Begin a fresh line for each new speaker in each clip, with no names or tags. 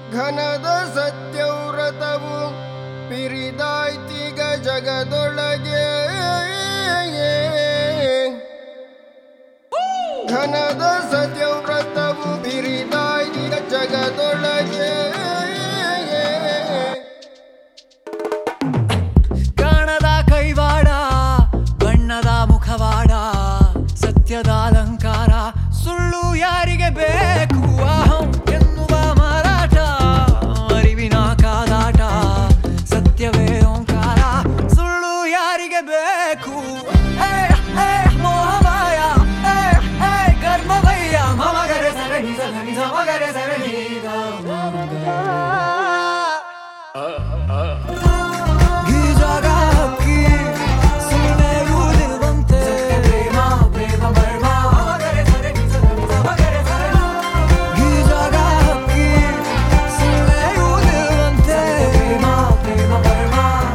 ಘನದ ಸತ್ಯವ್ರತವು ಪಿರಿದಾಯ್ತಿಗ ಜಗದೊಳಗೆ ಘನದ ಸತ್ಯವ್ರತವು ಪಿರಿದಾಯ್ತಿಗ ಜಗದೊಳಗೆ
ಕಾಣದ ಕೈವಾಡ ಬಣ್ಣದ ಮುಖವಾಡ ಸತ್ಯದ ಅಲಂಕಾರ ಸುಳ್ಳು ಯಾರಿಗೆ ಬೇಕು ಅಹಂ ಎನ್ನುವ ಮಾರಾಟ ಅರಿವಿನ ಕಾದಾಟ ಸತ್ಯವೇ ಓಂಕಾರ ಸುಳ್ಳು ಯಾರಿಗೆ ಬೇಕು ಏ, ಏ, ಮೋಹಮಾಯ ಏ, ಏ, ಕರ್ಮವಯ್ಯ ಮಮಗರೆ ಸರಣಿ ಸರಣಿ ಸಮಗರೆ ಸರಣಿ ಈ ಜಾಗ ಹಕ್ಕಿ ಸುಮ್ಮನೆ ಉಳಿಯುವಂತೆ ಪ್ರೇಮ ಪ್ರೇಮ ಮರ್ಮ ಮಗರೆ ಸರಣಿ ಸರಣಿ ಸಮಗರೆ ಸರಣಿ ಈ ಜಾಗ ಹಕ್ಕಿ ಸುಮ್ಮನೆ ಉಳಿಯುವಂತೆ ಪ್ರೇಮ ಪ್ರೇಮ ಮರ್ಮ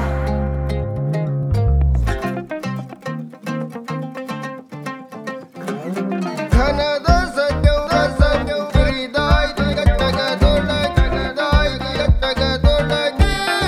ಘನದ ಸತ್ಯವ್ರ ಸತ್ಯವು ಪಿರಿದಾಯ್ತಿಗ ಜಗದೊಳಗೆ ಘನದಾಯ್ತಿಗ ಜಗದೊಳಗೆ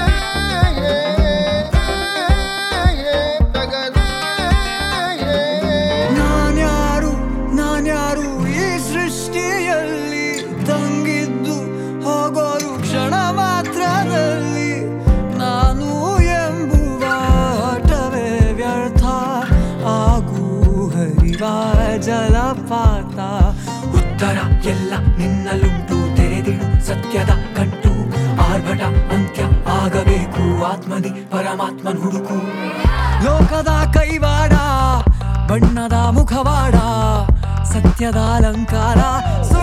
ಜಗದೊಳಗೆ
ನಾನ್ಯಾರು ನಾನ್ಯಾರು ಈ ಸೃಷ್ಟಿಯಲ್ಲಿ ತಂಗಿದ್ದು ಹೋಗೋರು ಕ್ಷಣ ಮಾತ್ರದಲ್ಲಿ ನಾನು ಎಂಬುವ ಆಟವೇ ವ್ಯರ್ಥ ಆಗು ಹರಿವ ಜಲಪಾತ ಉತ್ತರ ಎಲ್ಲ ನಿನ್ನಲ್ಲುಂಟು ತೆರೆದಿಡು ಸತ್ಯದ ಕಟ್ಟು ಆರ್ಭಟ ಅಂತ್ಯ ಆಗಬೇಕು ಆತ್ಮದಿ ಪರಮಾತ್ಮನ್ ಹುಡುಕು ಲೋಕದ ಕೈವಾಡ ಬಣ್ಣದ ಮುಖವಾಡ ಸತ್ಯದ ಅಲಂಕಾರ